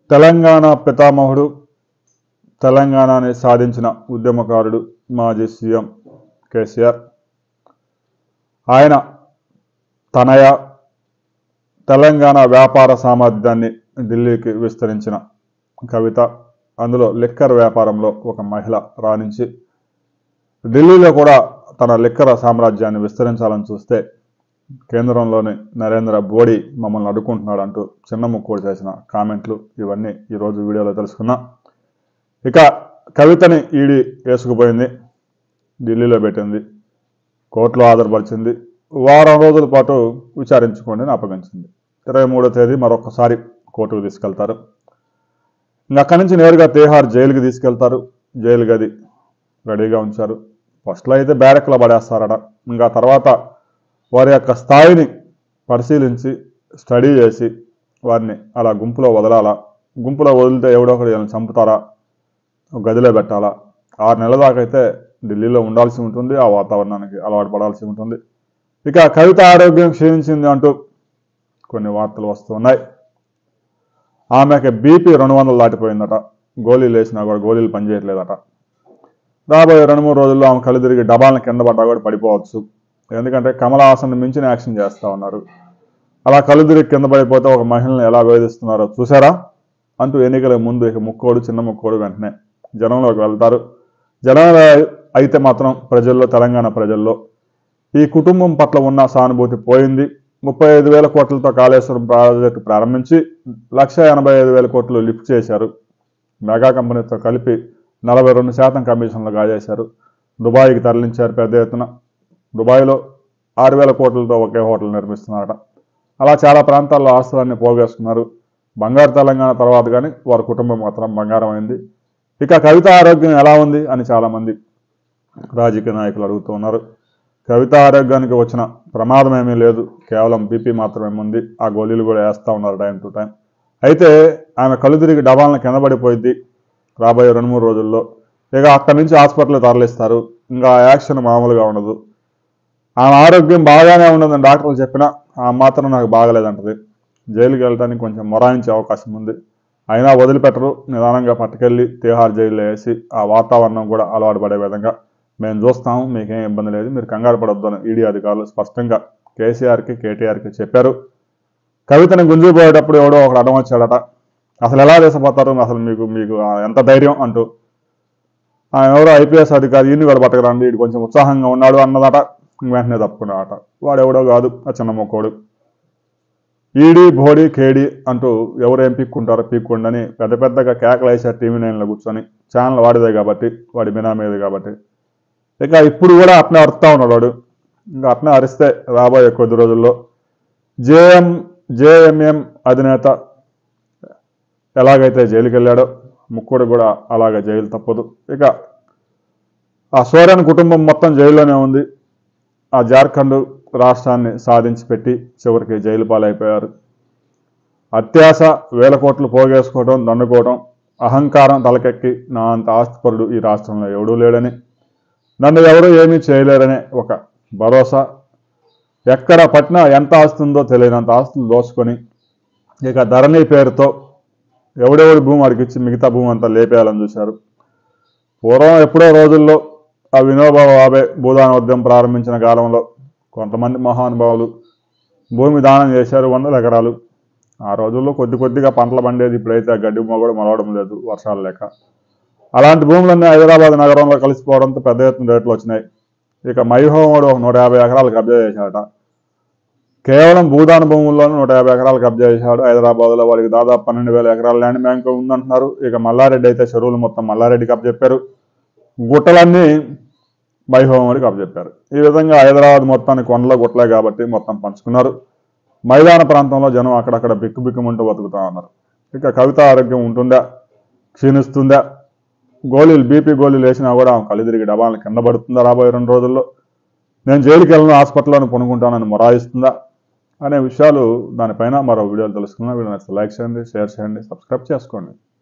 తెలంగాణ పితామహుడు తెలంగాణని సాధించిన ఉద్యమకారుడు మాజీ సీఎం కేసీఆర్ ఆయన తనయ తెలంగాణ వ్యాపార సామర్థ్యాన్ని ఢిల్లీకి విస్తరించిన కవిత అందులో లిక్కర్ వ్యాపారంలో ఒక మహిళ రాణించి ఢిల్లీలో కూడా తన లిక్కర సామ్రాజ్యాన్ని విస్తరించాలని చూస్తే కేంద్రంలోని నరేంద్ర మోడీ మమ్మల్ని అడ్డుకుంటున్నాడు అంటూ చిన్న ముక్కోడు చేసిన కామెంట్లు ఇవన్నీ ఈరోజు వీడియోలో తెలుసుకున్నాం ఇక కవితని ఈడీ వేసుకుపోయింది ఢిల్లీలో పెట్టింది కోర్టులో హాజరుపరిచింది వారం రోజుల పాటు విచారించుకోండి అని అప్పగించింది ఇరవై మూడో తేదీ మరొకసారి కోర్టుకు తీసుకెళ్తారు ఇంకా అక్కడి నుంచి నేరుగా తీహార్ జైలుకి తీసుకెళ్తారు జైలు గది రెడీగా ఉంచారు ఫస్ట్లో అయితే బ్యారెక్లో పడేస్తారట ఇంకా తర్వాత వారి యొక్క స్థాయిని పరిశీలించి స్టడీ చేసి వారిని అలా గుంపులో వదలాలా గుంపులో వదిలితే ఎవడో ఒకటి వీళ్ళని చంపుతారా ఒక గదిలో పెట్టాలా ఆరు నెలల దాకా అయితే ఢిల్లీలో ఉండాల్సి ఉంటుంది ఆ వాతావరణానికి అలవాటు పడాల్సి ఉంటుంది ఇక కవిత ఆరోగ్యం క్షీణించింది అంటూ కొన్ని వార్తలు వస్తున్నాయి ఆమెకి బీపీ రెండు వందలు దాటిపోయిందట గోళీలు వేసినా కూడా గోళీలు పనిచేయట్లేదట రాబోయే రెండు మూడు రోజుల్లో ఆమె కళ్ళు తిరిగి డబాలను కింద పడ్డా కూడా పడిపోవచ్చు ఎందుకంటే కమల హాసన్ మించిన యాక్షన్ చేస్తూ ఉన్నారు అలా కళ్ళు తిరిగి కింద పడిపోతే ఒక మహిళను ఎలా వేధిస్తున్నారో చూసారా అంటూ ఎన్నికల ముందు ఇక ముక్కోడు చిన్న ముక్కోడు వెంటనే జనంలోకి వెళ్తారు జనంలో అయితే మాత్రం ప్రజల్లో తెలంగాణ ప్రజల్లో ఈ కుటుంబం పట్ల ఉన్న సానుభూతి పోయింది ముప్పై ఐదు వేల కోట్లతో కాళేశ్వరం ప్రాజెక్టు ప్రారంభించి లక్ష ఎనభై ఐదు వేల కోట్లు లిఫ్ట్ చేశారు మెగా కంపెనీతో కలిపి నలభై రెండు శాతం కమిషన్లు కాజేశారు దుబాయ్కి తరలించారు పెద్ద ఎత్తున దుబాయ్లో ఆరు వేల కోట్లతో ఒకే హోటల్ నిర్మిస్తున్నారట అలా చాలా ప్రాంతాల్లో ఆస్తులన్నీ పోగేస్తున్నారు బంగారు తెలంగాణ తర్వాత కానీ వారి కుటుంబం మాత్రం బంగారం అయింది ఇక కవిత ఆరోగ్యం ఎలా ఉంది అని చాలామంది రాజకీయ నాయకులు అడుగుతూ ఉన్నారు కవిత ఆరోగ్యానికి వచ్చిన ప్రమాదం ఏమీ లేదు కేవలం బీపీ మాత్రమే ఉంది ఆ గోళీలు కూడా వేస్తూ ఉన్నారు టైం టు టైం అయితే ఆమె కళ్ళు తిరిగి డబాలను కింద పడిపోయింది రాబోయే రెండు మూడు రోజుల్లో ఇక అక్కడి నుంచి హాస్పిటల్ తరలిస్తారు ఇంకా ఆ యాక్షన్ మామూలుగా ఉండదు ఆమె ఆరోగ్యం బాగానే ఉండదని డాక్టర్లు చెప్పినా ఆ మాత్రం నాకు బాగలేదంటది జైలుకి వెళ్ళడానికి కొంచెం మొరాయించే అవకాశం ఉంది అయినా వదిలిపెట్టరు నిదానంగా పట్టుకెళ్ళి తిహార్ జైల్లో వేసి ఆ వాతావరణం కూడా అలవాటు పడే విధంగా మేము చూస్తాము మీకేం ఇబ్బంది లేదు మీరు కంగారు పడొద్దు అని ఈడీ అధికారులు స్పష్టంగా కేసీఆర్కి కేటీఆర్కి చెప్పారు కవితని గుంజుకుపోయేటప్పుడు ఎవడో ఒకడు అడ్డం వచ్చాడట అసలు ఎలా దేశపోతారు అసలు మీకు మీకు ఆ ఎంత ధైర్యం అంటూ ఆయన ఎవరో ఐపీఎస్ అధికారి ఈయన్ని కూడా పట్టకరండి వీడు కొంచెం ఉత్సాహంగా ఉన్నాడు అన్నదట వెంటనే తప్పుకున్నాడట వాడు ఎవడో కాదు ఆ చిన్న మొక్కోడు ఈడీ బోడీ కేడీ అంటూ ఎవరు ఏం పీక్కుంటారో పీక్కుండి అని పెద్ద పెద్దగా కేకలు వేసారు టీవీ నైన్లో కూర్చొని ఛానల్ వాడిదే కాబట్టి వాడి బినామీది కాబట్టి ఇక ఇప్పుడు కూడా అట్నే అరుస్తా ఉన్నాడు వాడు ఇంకా అట్నే అరిస్తే రాబోయే కొద్ది రోజుల్లో జేఎం జేఎంఎం అధినేత ఎలాగైతే జైలుకి వెళ్ళాడో ముక్కుడు కూడా అలాగే జైలు తప్పదు ఇక ఆ సోరెన్ కుటుంబం మొత్తం జైల్లోనే ఉంది ఆ జార్ఖండ్ రాష్ట్రాన్ని సాధించి పెట్టి చివరికి జైలు పాలైపోయారు అత్యాశ వేల కోట్లు పోగేసుకోవడం దండుకోవడం అహంకారం తలకెక్కి నా అంత ఆస్తిపరుడు ఈ రాష్ట్రంలో ఎవడూ లేడని నన్ను ఎవరు ఏమీ చేయలేరనే ఒక భరోసా ఎక్కడ పట్టినా ఎంత ఆస్తి ఉందో తెలియనంత ఆస్తులు దోచుకొని ఇక ధరణి పేరుతో ఎవడెవడి భూమి అడిగిచ్చి మిగతా భూమి అంతా లేపేయాలని చూశారు పూర్వం ఎప్పుడో రోజుల్లో ఆ వినోబా బాబే భూదాన ఉద్యమం ప్రారంభించిన కాలంలో కొంతమంది మహానుభావులు భూమి దానం చేశారు వందల ఎకరాలు ఆ రోజుల్లో కొద్ది కొద్దిగా పంటలు పండేది ఇప్పుడైతే ఆ గడ్డి మొగ కూడా మొలవడం లేదు వర్షాలు లేక అలాంటి భూములన్నీ హైదరాబాద్ నగరంలో కలిసిపోవడంతో పెద్ద ఎత్తున రేట్లు వచ్చినాయి ఇక మైహోముడు ఒక నూట యాభై ఎకరాలు కబ్జా చేశాడట కేవలం భూదాన భూముల్లోనూ నూట యాభై ఎకరాలు కబ్జా చేశాడు హైదరాబాద్లో వాడికి దాదాపు పన్నెండు వేల ఎకరాల ల్యాండ్ బ్యాంక్ ఉందంటున్నారు ఇక మల్లారెడ్డి అయితే చెరువులు మొత్తం మల్లారెడ్డికి అప్పచెప్పారు గుట్టలన్నీ మైహోముడికి అప్పచెప్పారు ఈ విధంగా హైదరాబాద్ మొత్తాన్ని కొండల గుట్టలే కాబట్టి మొత్తం పంచుకున్నారు మైదాన ప్రాంతంలో జనం అక్కడక్కడ బిక్కు బిక్కుమంటూ బతుకుతా ఉన్నారు ఇక కవిత ఆరోగ్యం ఉంటుందా క్షీణిస్తుందా గోళీలు బీపీ గోళీలు వేసినా కూడా ఆమె కళ్ళు తిరిగి డబాలను కింద పడుతుందా రాబోయే రెండు రోజుల్లో నేను జైలుకి వెళ్ళను హాస్పిటల్లోనే పొనుకుంటానని మొరాయిస్తుందా అనే విషయాలు దానిపైన మరో వీడియోలు తెలుసుకున్నా వీడియో నచ్చితే లైక్ చేయండి షేర్ చేయండి సబ్స్క్రైబ్ చేసుకోండి